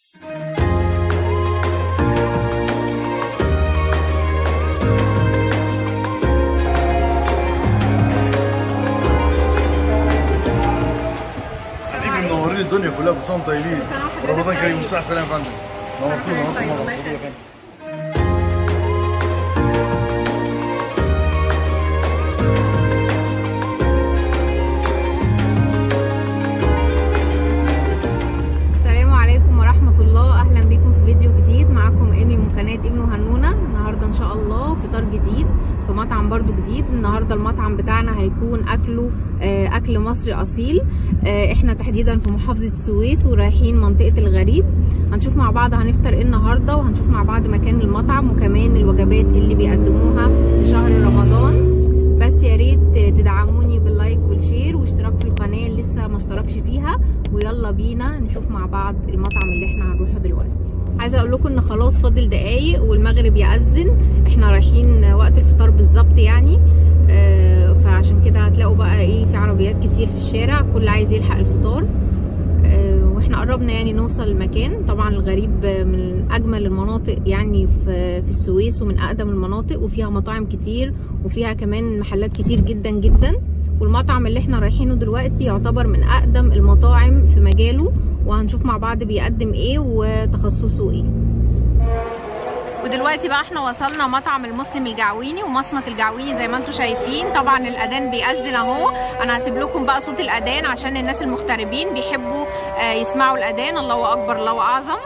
حبيبي منورين الدنيا كلها كل سنه وانتم طيبين سنة وحضرتك رمضان كريم طيب. والصحه والسلامه يا فندم نورتونا طيب، نورتونا الله نورتونا يا يخليك. فندم السلام عليكم ورحمة الله أهلا بكم في فيديو جديد معاكم إيمي من قناة إيمي وهنونة النهاردة إن شاء الله فطار جديد في مطعم برضو جديد النهاردة المطعم بتاعنا هيكون أكله آه، أكل مصري أصيل آه، إحنا تحديدا في محافظة السويس ورايحين منطقة الغريب هنشوف مع بعض هنفطر إيه النهاردة وهنشوف مع بعض مكان المطعم وكمان الوجبات اللي بيقدموها في شهر رمضان بس يا ريت تدعموني باللايك والشير واشتراك في القناه اللي لسه ما اشتركش فيها ويلا بينا نشوف مع بعض المطعم اللي احنا هنروحه دلوقتي عايزه اقول لكم ان خلاص فاضل دقايق والمغرب يأذن احنا رايحين وقت الفطار بالظبط يعني آه، فعشان كده هتلاقوا بقى ايه في عربيات كتير في الشارع كل عايز يلحق الفطار آه، واحنا قربنا يعني نوصل المكان طبعا الغريب من اجمل المناطق يعني في في السويس ومن اقدم المناطق وفيها مطاعم كتير وفيها كمان محلات كتير جدا جدا والمطعم اللي احنا رايحينه دلوقتي يعتبر من اقدم المطاعم في مجاله وهنشوف مع بعض بيقدم ايه وتخصصه ايه ودلوقتي بقى احنا وصلنا مطعم المسلم الجعويني ومصمت الجعويني زي ما انتم شايفين طبعا الاذان بيأذن اهو انا هسيب لكم بقى صوت الاذان عشان الناس المغتربين بيحبوا آه، يسمعوا الاذان الله اكبر الله اعظم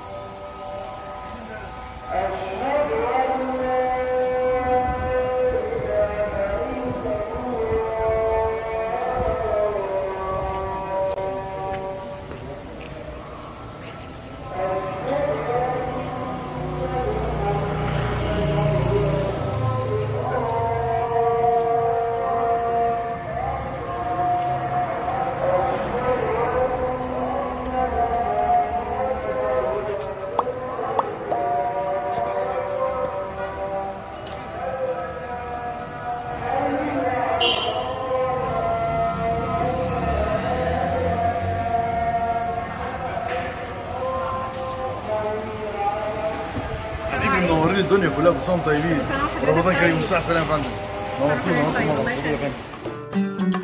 حبيبي منورين الدنيا كلها كل سنه وانتم طيبين سنة وحضرتك رمضان كريم طيب. والصحه والسلامه يا فندم نورتونا طيب، نورتونا الله نورتونا يا يخليك. فندم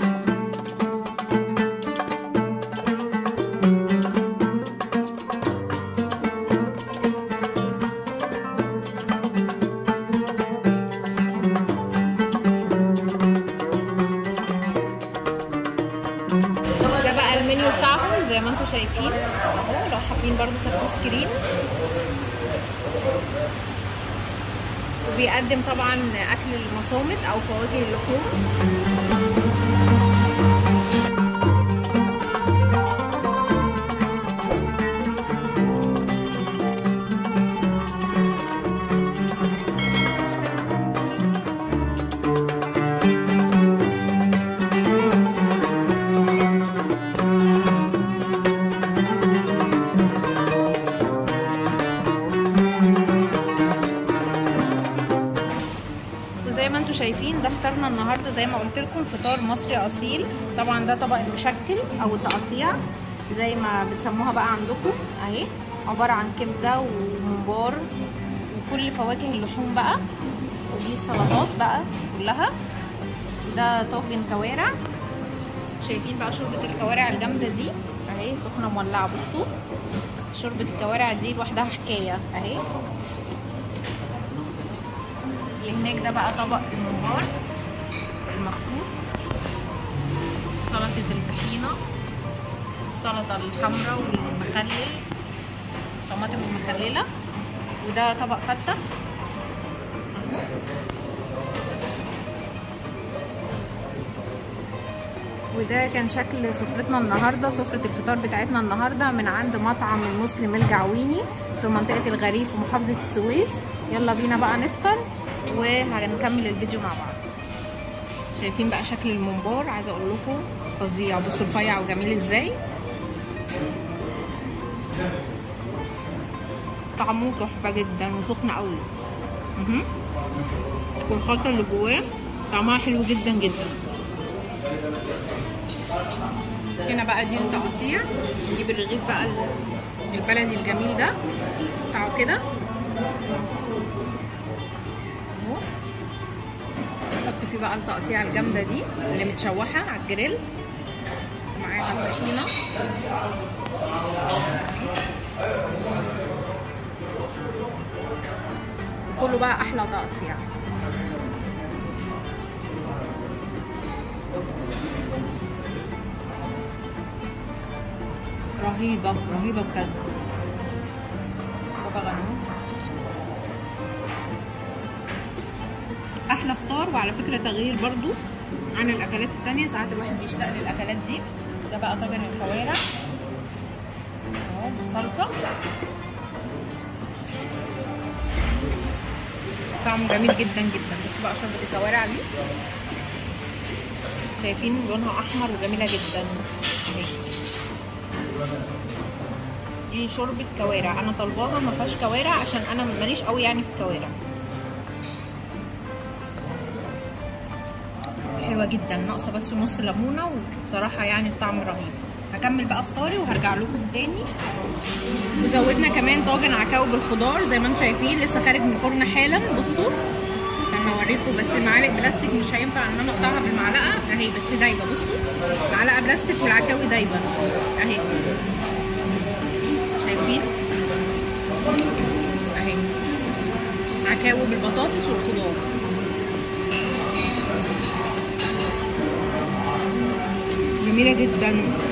ده بقى المنيو بتاعهم زي ما انتم شايفين اهو لو حابين برضو تاخدوا سكرين وبيقدم طبعا اكل المصامت او فواكه اللحوم وزي ما انتم شايفين ده فطارنا النهارده زي ما قلت لكم فطار مصري اصيل طبعا ده طبق المشكل او التقطيع زي ما بتسموها بقى عندكم اهي عباره عن كبده وممبار وكل فواكه اللحوم بقى ودي سلطات بقى كلها ده طاجن كوارع شايفين بقى شوربه الكوارع الجامده دي اهي سخنه مولعه بصوا شوربه الكوارع دي لوحدها حكايه اهي اللي هناك ده بقى طبق الممبار المخصوص سلطة الطحينة السلطة الحمراء والمخلل طماطم المخللة وده طبق فتة وده كان شكل سفرتنا النهارده سفرة الفطار بتاعتنا النهارده من عند مطعم المسلم الجعويني في منطقة الغريب في محافظة السويس يلا بينا بقى نفطر وهنكمل الفيديو مع بعض شايفين بقى شكل الممبار عايزه اقول لكم فظيع بصوا رفيع وجميل ازاي طعمه تحفه جدا وسخن قوي مهم. والخلطه اللي جواه طعمها حلو جدا جدا هنا بقى دي التقطيع نجيب الرغيف بقى البلدي الجميل ده قطعه كده اهو نحط فيه بقى التقطيعه الجامده دي اللي متشوحه على الجريل معاها الطحينه كله بقى احلى تقطيع رهيبة رهيبة بجد بابا غنوج احلى فطار وعلى فكرة تغيير برضو عن الاكلات التانية ساعات الواحد بيشتاق للاكلات دي ده بقى طاجن الكوارع اهو بالصلصة طعمه جميل جدا جدا بصوا بقى شوربة الكوارع دي شايفين لونها احمر وجميلة جدا اهي دي شوربة كوارع انا طالباها ما فيهاش كوارع عشان انا ماليش قوي يعني في الكوارع حلوة جدا ناقصة بس نص ليمونة وبصراحة يعني الطعم رهيب هكمل بقى فطاري وهرجع لكم تاني وزودنا كمان طاجن عكاوي بالخضار زي ما انتم شايفين لسه خارج من الفرن حالا بصوا انا هوريكم بس المعالق بلاستيك مش هينفع ان انا اقطعها بالمعلقه اهي بس دايبه بصوا معلقه بلاستيك والعكاوي دايبه اهي شايفين اهي عكاوي بالبطاطس والخضار جميله جدا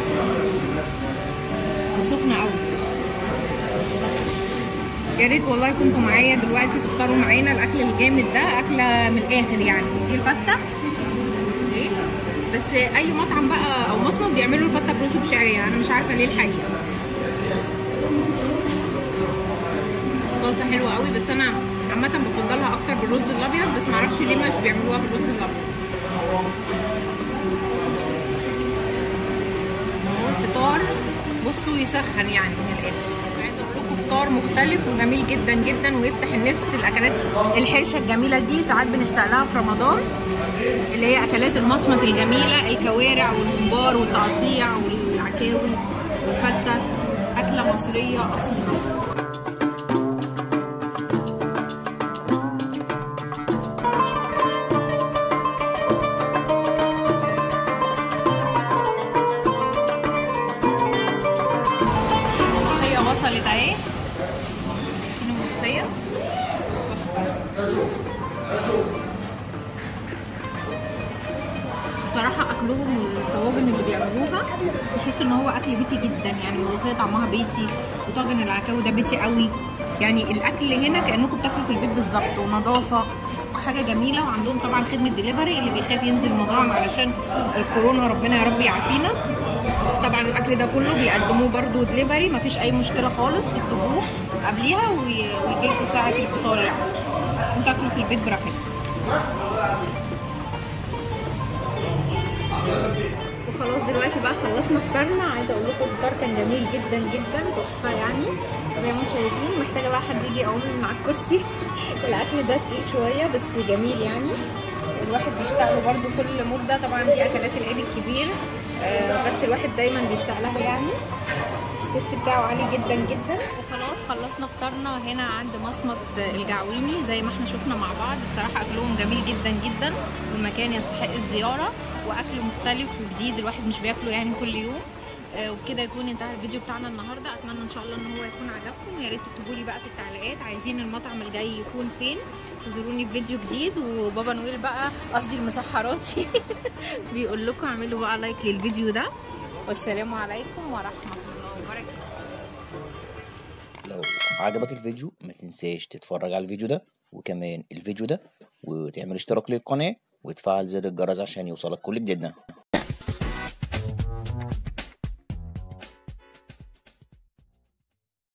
وسخنه قوي يا ريت والله كنتوا معايا دلوقتي تفطروا معانا الاكل الجامد ده اكله من الاخر يعني دي الفته بس اي مطعم بقى او مصمت بيعملوا الفته برز بشعريه انا مش عارفه ليه الحقيقه صلصه حلوه قوي بس انا عامه بفضلها اكتر بالرز الابيض بس معرفش ليه مش بيعملوها بالرز الابيض الفطار بصوا يسخن يعني من الاخر عايزه اقول لكم فطار مختلف وجميل جدا جدا ويفتح النفس الاكلات الحرشه الجميله دي ساعات بنشتاق لها في رمضان اللي هي اكلات المصمت الجميله الكوارع والممبار والتقطيع والعكاوي والفته اكله مصريه اصيله وصلت اهي شنو الملوخيه بصراحة أكلهم والطواجن اللي بيعملوها تحس إن هو أكل بيتي جدا يعني الملوخية طعمها بيتي وطاجن العكاوي ده بيتي قوي يعني الأكل هنا كأنكم بتاكلوا في البيت بالظبط ونظافة حاجة جميلة وعندهم طبعا خدمة دليفري اللي بيخاف ينزل المطاعم علشان الكورونا ربنا يا رب يعافينا طبعا الاكل ده كله بيقدموه برده دليفري مفيش اي مشكله خالص تكتبوه قبليها ويجي لكم ساعه الفطار يعني وتاكلوا في البيت براحتكم وخلاص دلوقتي بقى خلصنا فطارنا عايزه اقول لكم الفطار كان جميل جدا جدا تحفه يعني زي ما انتم شايفين محتاجه بقى حد يجي يقوم من على الكرسي الاكل ده تقيل شويه بس جميل يعني الواحد بيشتاق له برده كل مده طبعا دي اكلات العيد الكبير آه بس الواحد دايما بيشتاق لها يعني التست بتاعه عالي جدا جدا وخلاص خلصنا فطارنا هنا عند مصمت الجعويني زي ما احنا شفنا مع بعض بصراحه اكلهم جميل جدا جدا والمكان يستحق الزياره واكل مختلف وجديد الواحد مش بياكله يعني كل يوم آه وبكده يكون انتهى الفيديو بتاعنا النهارده اتمنى ان شاء الله ان هو يكون عجبكم يا ريت تكتبوا لي بقى في التعليقات عايزين المطعم الجاي يكون فين انتظروني في فيديو جديد وبابا نويل بقى قصدي المسحراتي بيقول لكم اعملوا بقى لايك للفيديو ده والسلام عليكم ورحمه الله وبركاته لو عجبك الفيديو ما تنساش تتفرج على الفيديو ده وكمان الفيديو ده وتعمل اشتراك للقناه وتفعل زر الجرس عشان يوصلك كل جديدنا